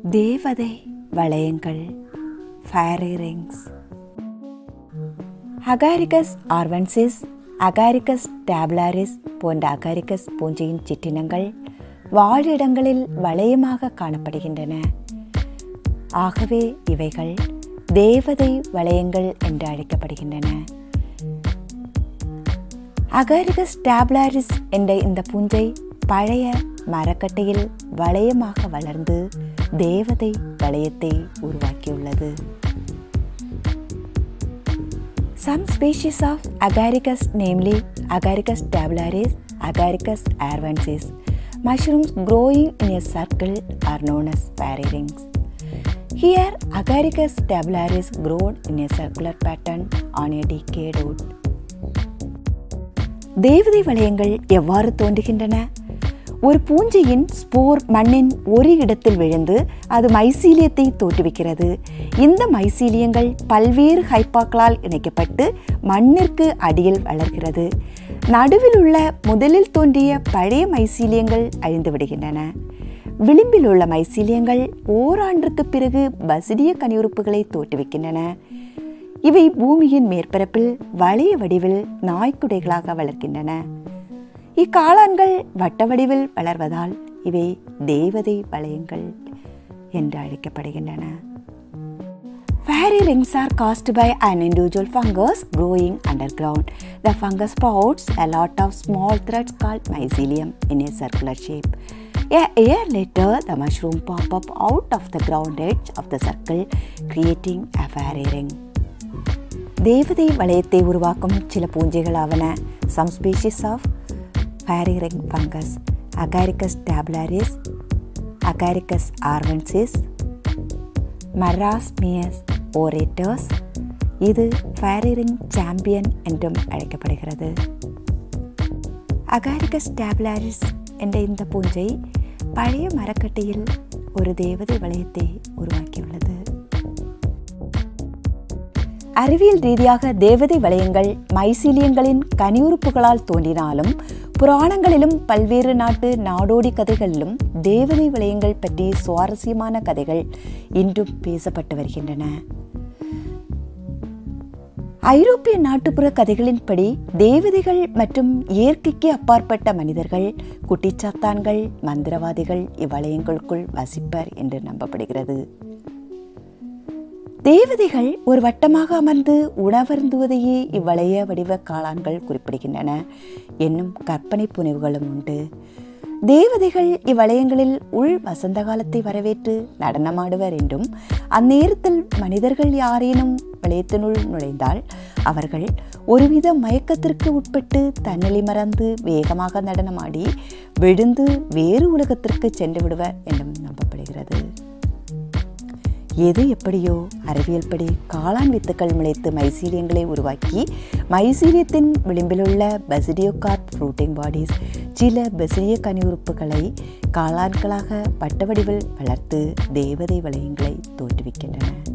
தேவதை வளையங்கள் fairy rings Agaricus arvensis Agaricus tabularis போன்ற அகாரிகஸ் பூஞ்சையின் சிற்றினங்கள் வாழிடங்களில் வளையமாக காணப்படுகின்றன ஆகவே இவைகள் தேவதை வளையங்கள் என்று அழைக்கப்படுகின்றன அகாரிகஸ் டேப்லாரிஸ் என்ற இந்த பூஞ்சை பழைய மரக்கட்டையில் வளையமாக வளர்ந்து தேவதை வளையத்தை உருவாக்கியுள்ளது Some species of Agaricus, namely Agaricus tabularis, Agaricus arvensis, mushrooms growing in a circle are known as fairy rings. Here, Agaricus tabularis grown in a circular pattern on a decayed wood. தேவதை வளையங்கள் எவ்வாறு தோன்றுகின்றன ஒரு பூஞ்சையின் spore மண்ணின் ஒரு இடத்தில் விழுந்து அது மைசீலியத்தை தோற்றுவிக்கிறது இந்த மைசீலியங்கள் பல்வேறு ஹைப்பாக்களால் இணைக்கப்பட்டு மண்ணிற்கு அடியில் வளர்கிறது நடுவில் உள்ள முதலில் தோன்றிய பழைய மைசீலியங்கள் அழிந்து விடுகின்றன விளிம்பில் உள்ள மைசீலியங்கள் ஓராண்டிற்கு பிறகு பசிடிய கனியுறுப்புகளை தோற்றுவிக்கின்றன இவை பூமியின் மேற்பரப்பில் வளைய வடிவில் நாய்க்குடைகளாக வளர்க்கின்றன இக்காளான்கள் வட்ட வடிவில் வளர்வதால் இவை தேவதை வளையங்கள் என்று அழைக்கப்படுகின்றன Fairy rings are caused by an individual fungus growing underground. The fungus sprouts a lot of small threads called mycelium in a circular shape. A year later, the mushroom pop up out of the ground edge of the circle, creating a fairy ring. தேவதை வளையத்தை உருவாக்கும் சில பூஞ்சைகளாவன some species of fairy ring fungus agaricus tabularis agaricus arvensis marasmius orators இது fairy ring champion என்றும் அழைக்கப்படுகிறது Agaricus டேப்லாரிஸ் என்ற இந்த பூஞ்சை பழைய மரக்கட்டையில் ஒரு தேவதை வளையத்தை உருவாக்கியுள்ளது அறிவியல் ரீதியாக தேவதை வளையங்கள் மைசீலியங்களின் கனியுறுப்புகளால் தோன்றினாலும் புராணங்களிலும் பல்வேறு நாட்டு நாடோடி கதைகளிலும் தேவதை வளையங்கள் பற்றி சுவாரஸ்யமான கதைகள் இன்றும் பேசப்பட்டு வருகின்றன ஐரோப்பிய நாட்டுப்புற கதைகளின்படி தேவதைகள் மற்றும் இயற்கைக்கு அப்பாற்பட்ட மனிதர்கள் குட்டிச்சாத்தான்கள் மந்திரவாதிகள் இவ்வளையங்களுக்குள் வசிப்பர் என்று நம்பப்படுகிறது தேவதைகள் ஒரு வட்டமாக அமர்ந்து உணவருந்துவதையே இவ்வளைய வடிவ காளான்கள் குறிப்பிடுகின்றன என்னும் கற்பனை புனைவுகளும் உண்டு தேவதைகள் இவ்வளையங்களில் உள் வசந்த காலத்தை வரவேற்று நடனமாடுவர் என்றும் அந்நேரத்தில் மனிதர்கள் யாரேனும் வளையத்தினுள் நுழைந்தால் அவர்கள் ஒருவித மயக்கத்திற்கு உட்பட்டு தன்னிலை மறந்து வேகமாக நடனமாடி விழுந்து வேறு உலகத்திற்கு சென்று விடுவர் என்றும் நம்பப்படுகிறது எது எப்படியோ அறிவியல் படி காளான் வித்துக்கள் முளைத்து மைசீலியங்களை உருவாக்கி மைசீலியத்தின் விளிம்பிலுள்ள பெசிடியோகார்ப் ஃப்ரூட்டிங் பாடிஸ் சில பெசிலிய கனி உறுப்புகளை காளான்களாக வட்ட வடிவில் வளர்த்து தேவதை வளையங்களை தோற்றுவிக்கின்றன